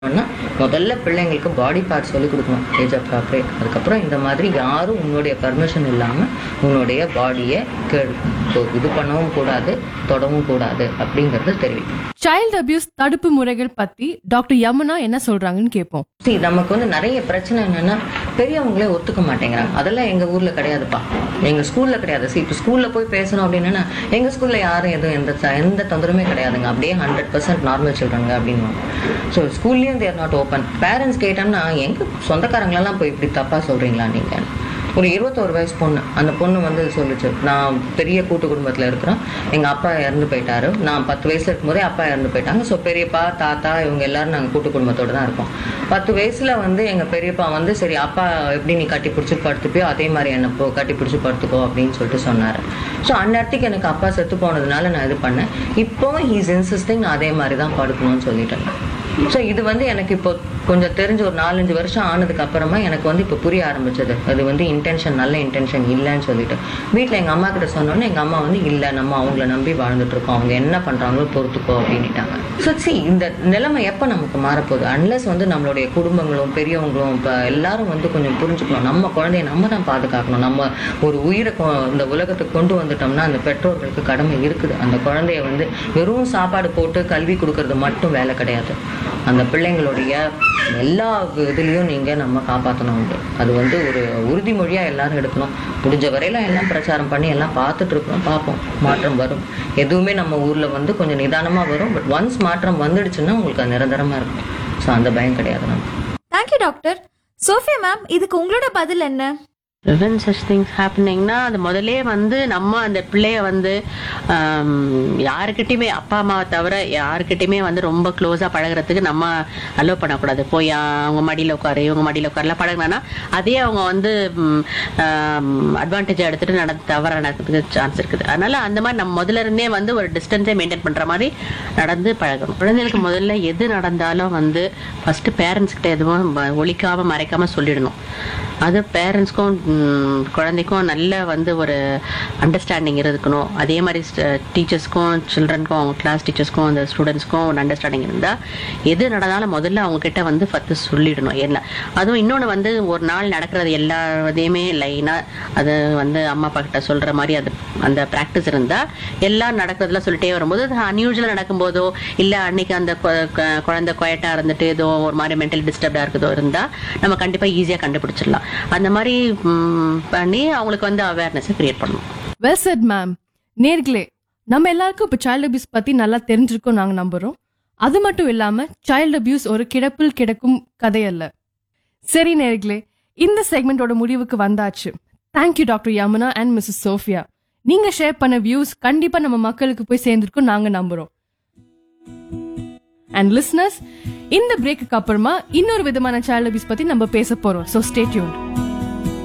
பண்ணா, முதல்ல பிள்ளைங்களுக்கு பாடி பார்ட் சொல்லி கொடுக்கணும் ஏஜ் அப்ராப்ரேட் அதுக்கப்புறம் இந்த மாதிரி யாரும் உன்னுடைய பர்மிஷன் இல்லாம உன்னுடைய பாடியை இது பண்ணவும் கூடாது தொடவும் கூடாது அப்படிங்கறது தெரிவிக்கும் சைல்டு அபியூஸ் தடுப்பு முறைகள் பத்தி டாக்டர் யமுனா என்ன சொல்றாங்கன்னு கேட்போம் See, நமக்கு வந்து நிறைய பிரச்சனை என்னன்னா பெரியவங்களே ஒத்துக்க மாட்டேங்கிறாங்க அதெல்லாம் எங்க ஊர்ல கிடையாதுப்பா எங்க ஸ்கூல்ல கிடையாது See, இப்ப ஸ்கூல்ல போய் பேசணும் அப்படின்னா எங்க ஸ்கூல்ல யாரும் எதுவும் எந்த த- எந்த தொந்தரவுமே கிடையாதுங்க அப்படியே ஹண்ட்ரட் பர்சன்ட் நார்மல் சில்ட்ரனுங்க அப்படின்னு ஸோ ஸ்கூல்லையும் தேர் நாட் ஓப்பன் பேரண்ட்ஸ் கேட்டோம்னா எங்க சொந்தக்காரங்களெல்லாம் போய் இப்படி தப்பா சொல்றீங்களா நீங்க ஒரு இருபத்தோரு வயசு பொண்ணு அந்த பொண்ணு வந்து சொல்லுச்சு நான் பெரிய கூட்டு குடும்பத்தில் இருக்கிறேன் எங்கள் அப்பா இறந்து போயிட்டாரு நான் பத்து வயசுல இருக்கும்போதே அப்பா இறந்து போயிட்டாங்க ஸோ பெரியப்பா தாத்தா இவங்க எல்லாரும் நாங்கள் கூட்டு குடும்பத்தோட தான் இருக்கோம் பத்து வயசுல வந்து எங்கள் பெரியப்பா வந்து சரி அப்பா எப்படி நீ கட்டி பிடிச்சி படுத்துப்பியோ அதே மாதிரி என்ன போ கட்டி பிடிச்சி படுத்துக்கோ அப்படின்னு சொல்லிட்டு சொன்னார் ஸோ அந்நேரத்துக்கு எனக்கு அப்பா செத்து போனதுனால நான் இது பண்ணேன் இப்போ ஹீஸ் இன்சிஸ்டிங் நான் அதே மாதிரி தான் படுக்கணும்னு சொல்லிட்டேன் ஸோ இது வந்து எனக்கு இப்போ கொஞ்சம் தெரிஞ்ச ஒரு நாலஞ்சு வருஷம் ஆனதுக்கு அப்புறமா எனக்கு வந்து இப்போ புரிய ஆரம்பிச்சது அது வந்து இன்டென்ஷன் நல்ல இன்டென்ஷன் இல்லைன்னு சொல்லிட்டு வீட்டில் எங்கள் அம்மா கிட்ட சொன்னோன்னே எங்கள் அம்மா வந்து இல்லை நம்ம அவங்கள நம்பி வாழ்ந்துட்டு இருக்கோம் அவங்க என்ன பண்ணுறாங்களோ பொறுத்துக்கோ அப்படின்ட்டாங்க ஸோ சி இந்த நிலைமை எப்போ நமக்கு மாறப்போகுது அன்லஸ் வந்து நம்மளுடைய குடும்பங்களும் பெரியவங்களும் இப்போ எல்லாரும் வந்து கொஞ்சம் புரிஞ்சுக்கணும் நம்ம குழந்தைய நம்ம தான் பாதுகாக்கணும் நம்ம ஒரு உயிரை கொ- இந்த உலகத்துக்கு கொண்டு வந்துட்டோம்னா அந்த பெற்றோர்களுக்கு கடமை இருக்குது அந்த குழந்தைய வந்து வெறும் சாப்பாடு போட்டு கல்வி கொடுக்கறது மட்டும் வேலை கிடையாது அந்த பிள்ளைங்களுடைய எல்லா இதுலேயும் நீங்கள் நம்ம காப்பாற்றணும் உண்டு அது வந்து ஒரு உறுதிமொழியாக எல்லாரும் எடுக்கணும் முடிஞ்ச வரையில எல்லாம் பிரச்சாரம் பண்ணி எல்லாம் பார்த்துட்டு இருக்கிறோம் பார்ப்போம் மாற்றம் வரும் எதுவுமே நம்ம ஊரில் வந்து கொஞ்சம் நிதானமாக வரும் பட் ஒன்ஸ் மாற்றம் வந்துடுச்சுன்னா உங்களுக்கு அது நிரந்தரமாக இருக்கும் ஸோ அந்த பயம் கிடையாது நமக்கு தேங்க்யூ டாக்டர் சோஃபியா மேம் இதுக்கு உங்களோட பதில் என்ன ப்ரிவென்ட் சச் திங்ஸ் ஹேப்பனிங்னா அது முதலே வந்து நம்ம அந்த பிள்ளைய வந்து ஆம், யாருக்கிட்டையுமே அப்பா அம்மாவை தவிர யாருக்கிட்டையுமே வந்து ரொம்ப க்ளோஸாக பழகுறதுக்கு நம்ம அலோவ் பண்ணக்கூடாது போய் அவங்க மடியில் உட்காரு இவங்க மடியில் உட்காருலாம் பழகினா அதே அவங்க வந்து அட்வான்டேஜ் எடுத்துட்டு நடந்து தவற நடக்கிறதுக்கு சான்ஸ் இருக்குது அதனால அந்த மாதிரி நம்ம முதல்ல இருந்தே வந்து ஒரு டிஸ்டன்ஸே மெயின்டைன் பண்ற மாதிரி நடந்து பழகணும் குழந்தைகளுக்கு முதல்ல எது நடந்தாலும் வந்து ஃபர்ஸ்ட் பேரண்ட்ஸ் கிட்ட எதுவும் வ- ஒளிக்காம மறைக்காம சொல்லிடணும் அது பேரண்ட்ஸ்க்கும் குழந்தைக்கும் நல்ல வந்து ஒரு அண்டர்ஸ்டாண்டிங் இருக்கணும் அதே மாதிரி டீச்சர்ஸ்க்கும் சில்ட்ரனுக்கும் அவங்க கிளாஸ் டீச்சர்ஸ்க்கும் அந்த ஸ்டூடெண்ட்ஸ்க்கும் ஒரு அண்டர்ஸ்டாண்டிங் இருந்தால் எது நடந்தாலும் முதல்ல அவங்க கிட்ட வந்து ஃபர்ஸ்ட் சொல்லிடணும் என்ன அதுவும் இன்னொன்று வந்து ஒரு நாள் நடக்கிறது எல்லா இதையுமே லைனாக அது வந்து அம்மா அப்பா கிட்ட சொல்கிற மாதிரி அது அந்த ப்ராக்டிஸ் இருந்தால் எல்லாம் நடக்கிறதுலாம் சொல்லிட்டே வரும்போது அது அன்யூஜுவலாக நடக்கும்போதோ இல்லை அன்னைக்கு அந்த கொ- க- குழந்தை குயட்டாக இருந்துட்டு ஏதோ ஒரு மாதிரி மென்டல் டிஸ்டர்ப்டாக இருக்குதோ இருந்தால் நம்ம கண்டிப்பாக ஈஸியாக கண்டுபிடிச்சிடலாம் அந்த மாதிரி ம், பண்ணி அவங்களுக்கு வந்து அவேர்னஸை கிரியேட் பண்ணணும் வெல் செட் மேம் நேர்களே நம்ம எல்லாருக்கும் இப்போ சைல்டு அபியூஸ் பத்தி நல்லா தெரிஞ்சிருக்கோம் நாங்க நம்புறோம் அது மட்டும் இல்லாம சைல்டு அபியூஸ் ஒரு கிடப்பில் கிடக்கும் கதை அல்ல சரி நேர்களே இந்த செக்மெண்டோட முடிவுக்கு வந்தாச்சு thank you doctor Yamuna and missus Sophia நீங்க ஷேர் பண்ண வியூஸ் கண்டிப்பா நம்ம மக்களுக்கு போய் சேர்ந்திருக்கும் நாங்க நம்புறோம் அண்ட் லிஸ்னஸ் இந்த பிரேக்குக்கு அப்புறமா இன்னொரு விதமான சைல்டு அபியூஸ் பத்தி நம்ம பேச போறோம் ஸோ ஸ்டே டியூன்